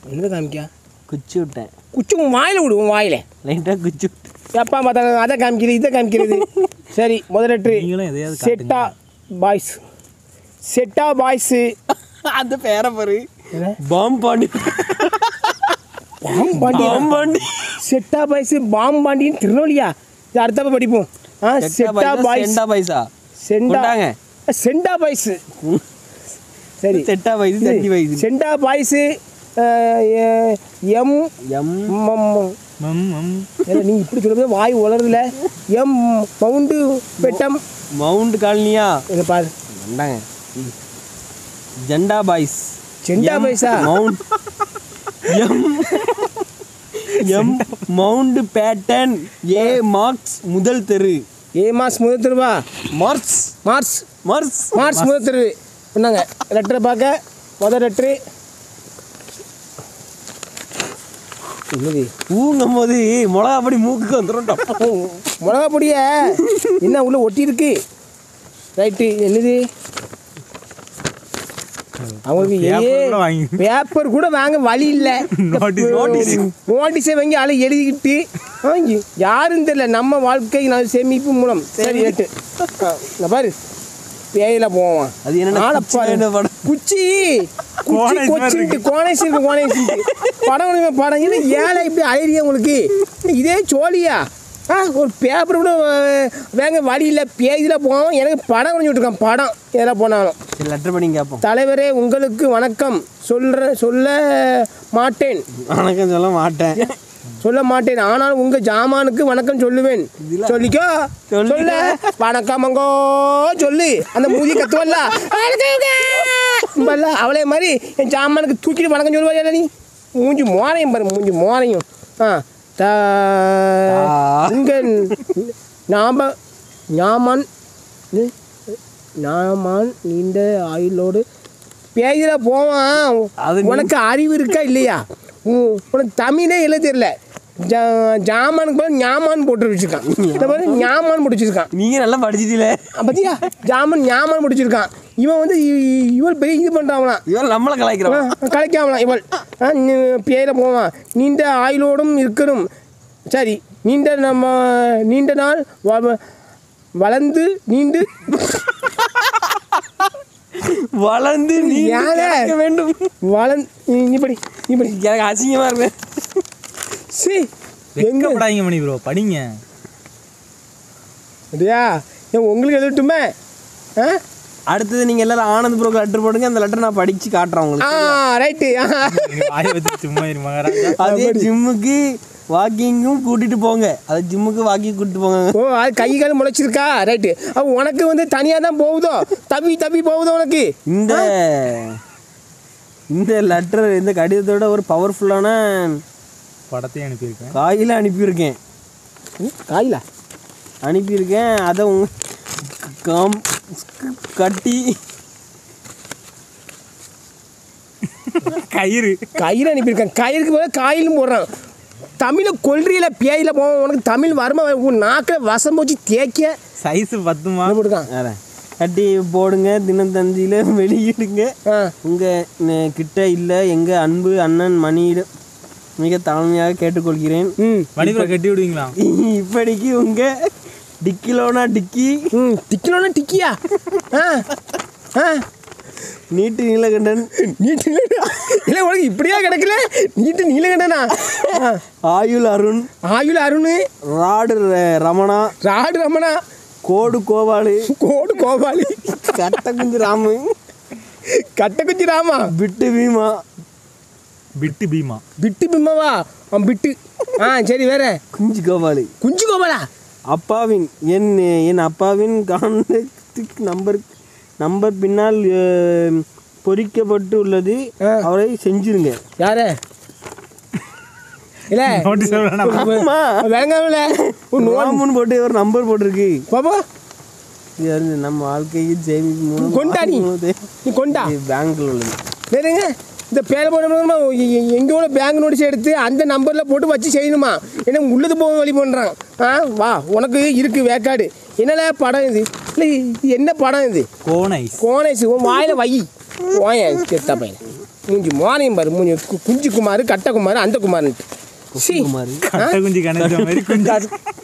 என்ன காமிக்கா குச்சி விட்டேன் குச்சி உன் வாயில் விடு உன் வாயில் லைட்டாக குச்சி விட்டேன் எப்பா பார்த்தா அதை காமிக்கிறது இதை காமிக்கிறது சரி முதலெட்டு நீங்களும் எதையாவது செட்டா பாய்ஸ் செட்டா பாய்ஸு அந்த பேரை பாரு bomb Pandi bomb Pandi bomb Pandi செட்டா பாய்ஸு பாம் பாண்டின்னு திருநெல்வேலியா இது அடுத்தப்ப படிப்போம் ஆ செட்டா பாய்ஸ் செண்டா பைசா செண்டா கொண்டாங்க. செண்டா பாய்ஸு சரி செட்டா பைசு செண்டி பைசு செண்டா பாய்ஸு எம் எம் மம் மம் மம் ஏங்க, நீ இப்படி சொல்லும்போது வாய் உளருதுல எம் மவுண்டு பெட்டம் மவுண்ட் காலனியா இதை பாரு கொண்டாங்க ஜெண்டா பாய்ஸ் செண்டா எம் பாய்ஸா மவுண்ட் எம் எம் மவுண்ட் பேட்டன் ஏ மார்க்ஸ் முதல் தெரு ஏ மாஸ் முதல் தெருவா மார்க்ஸ் மார்ச் மார்க்ஸ் மார்ச் முதல் தெரு என்னங்க லெட்டரை பார்க்க முதல் லெட்ரு என்னது ஊங்கும் போது மிளகா பொடி மூக்குக்கு வந்துடும் ஓ, மிளகா பொடிய என்ன உள்ள ஒட்டி இருக்கு ரைட்டு என்னது அவங்களுக்கு Paper ஏ கூட வாங்கி- பேப்பர் கூட வாங்க வழி இல்லை Notice- notice. நோட்டீஸை வாங்கி ஆளை எழுதிக்கிட்டு வாங்கி யாரும் தெரியல நம்ம வாழ்க்கை நான் சேமிப்பு மூலம் சரி ரைட்டு இந்த பாரு பேயில போவான் அது என்னடா ஆளை குச்சி பாரு. என்ன படம்? குச்சி குச்சி கோணேஸ் மாதிரி கொச்சின்ட்டு கோணேஸ் இருக்கு கோணேஸ் இருக்கு படம் ஒழுங்கா படம் இது ஏழை இப்படி அழகிய உங்களுக்கு இதே சோழியா ஆ ஒரு பேப்பர் கூட அஹ், வேங்க வழி இல்லை பேஜில் போவோம் எனக்கு படம் கொஞ்சம் விட்டுருக்கான் படம் எதில் போனாலும் சரி லெட்டர் பண்ணி கேட்போம் தலைவரே உங்களுக்கு வணக்கம் சொல்ற சொல்ல மாட்டேன் வணக்கம் சொல்ல மாட்டேன் சொல்ல மாட்டேன் ஆனால் உங்க ஜாமானுக்கு வணக்கம் சொல்லுவேன் இதுல- சொல்லிக்கோ சொல்லிட்டேன். சொல்ல வணக்கமங்கோ சொல்லு அந்த மூதி கத்துவல்ல வணக்கங்க. அவளே மாதிரி என் ஜாமானுக்கு தூக்கிட்டு வணக்கம் சொல்லுவா நீ மூஞ்சி மோரையும் பாரு மூஞ்சி மோரையும் ஆ த உங்க நாம ஞாமான் இது, ஞாமான் நீண்ட ஆயுளோடு பேஜில் போவான் அது நீ- உனக்கு அறிவு இருக்கா இல்லையா உ- உனக்கு தமிழே எழுத தெரியல ஜா ஜாமானுக்கு பதில் ஞாமான் போட்டு வச்சிருக்கான் இந்த மாதிரி ஞாமான் போட்டு வச்சிருக்கான் நீங்க நல்லா படிச்சிட்டீங்களே பத்தியா ஜாமான் ஞாமான் முடிச்சிருக்கான் இவன் வந்து இ- இவள் பெரிய இது பண்ணுறாங்களாம் இவன் நம்மளை கலாய்க்கிறோம் கலைக்காமலாம் இவள் ஆ, நீ- பேர போவான் நீண்ட ஆயுளோடும் இருக்கணும் சரி நீண்ட நம்ம நீண்ட நாள் வ- வளர்ந்து நீண்டு வளர்ந்து நீ யாரே? வேண்டும் வளர்ந்து இப்படி இப்படி எனக்கு அசிங்கமா இருக்கு சரி எங்க வெக்கப்படாதீங்க மணி ப்ரோ படிங்க அப்படியா ஏன் உங்களுக்கு எழுதட்டுமே ஆ அடுத்தது நீங்க எல்லாரும் ஆனந்த் ப்ரோக்கு லெட்டர் போடுங்க அந்த லெட்டர் நான் படிச்சு காட்டுறேன் ஆ உங்களுக்கு ரைட்டு நீங்க வாயை வச்சு சும்மா இரு மகாராஜா அதே ஜிம்முக்கு வாக்கிங்கும் கூட்டிட்டு போங்க அது ஜிம்முக்கு வாக்கிங் கூட்டிட்டு போங்க ஓ அது கை கால் முளைச்சிருக்கா ரைட்டு அப்போ உனக்கு வந்து தனியாக தான் போகுதோ தப்பி தப்பி போகுதோ உனக்கு இந்த இந்த லெட்டர் இந்த கடிதத்தோட ஒரு பவர்ஃபுல்லான படத்தையும் அனுப்பியிருக்கேன் காயில அனுப்பியிருக்கேன் காயிலா அனுப்பியிருக்கேன் அதை உங்க காம் கட்டி கயிறு கயிறு அனுப்பியிருக்கேன் கயிறுக்கு போல காயிலும் போடுறான் தமிழை கொல்றியில பேயில போவோம் உனக்கு தமிழ் வருமா உன் நாக்கில் வசம் போச்சு தேய்க்க சைஸ் பத்துமா என்ன போட்டுருக்கான் வேற கட்டி போடுங்க தினத்தந்தியில் வெளியிடுங்க ஆ உங்கள் கிட்ட இல்லை எங்கள் அன்பு அண்ணன் மணியிடம் மிக தாழ்மையாக கேட்டுக்கொள்கிறேன் ம் மணி ப்ரோ கட்டி விடுவீங்களா இப்படிக்கு உங்கள் டிக்கிலோனா டிக்கி ம் டிக்கணும்னா டிக்கியா ஆ ஆ நீட்டு நீலகண்டன் நீட்டு நீல இல்லை உனக்கு இப்படியா கிடக்கல நீட்டு நீலகண்டனா ஆ ஆயுள் அருண் ஆயுள் அருண் ராடு ர- ரமணா ராடு ரமணா கோடு கோபாலு கோடு கோபாலி கட்டக்குஞ்சு ராமு கட்டக்குச்சி ராமா பிட்டு பீமா பிட்டு பீமா பிட்டு பிம்மவா அவன் பிட்டு ஆ சரி வேற குஞ்சு கோபாலு குஞ்சு கோபாலா அப்பாவின் என் என் அப்பாவின் கான்டாக்ட் நம்பர் நம்பர் பின்னால் அஹ், பொறிக்கப்பட்டு உள்ளது ஆ. அவரை செஞ்சிருங்க யாரு இல்ல நோட்டீஸ் வேணாம் அம்மா விளங்காமல உன் நோன் நோம்புன்னு போட்டு ஒரு நம்பர் போட்டிருக்கு பாப்பா இது வந்து நம்ம வாழ்க்கைக்கு சேமிப்பு மூலம் கொண்டா நீ. நீ கொண்டா பேங்க்ல உள்ளது வேறுங்க இந்த பேரை போடணுமா எங்கே உள்ள பேங்க் நோட்டீஸ் எடுத்து அந்த நம்பரில் போட்டு வச்சு செய்யணுமா ஏன்னா உள்ளது போக வழி பண்ணுறான் ஆ வா உனக்கு இருக்கு வேக்காடு என்னல படம் இது இல்லை இது என்ன படம் இது கோனைஸ் கோனேஸ் உன் வாயில் வை ஓய செத்த பையன் மூஞ்சி மோனையும் பாரு மூஞ்சி கு- குஞ்சு குமார் கட்ட குமார் அந்த குமார்ன்ட்டு சி குமார் கட்டை குஞ்சு கணேச மாதிரி குஞ்சு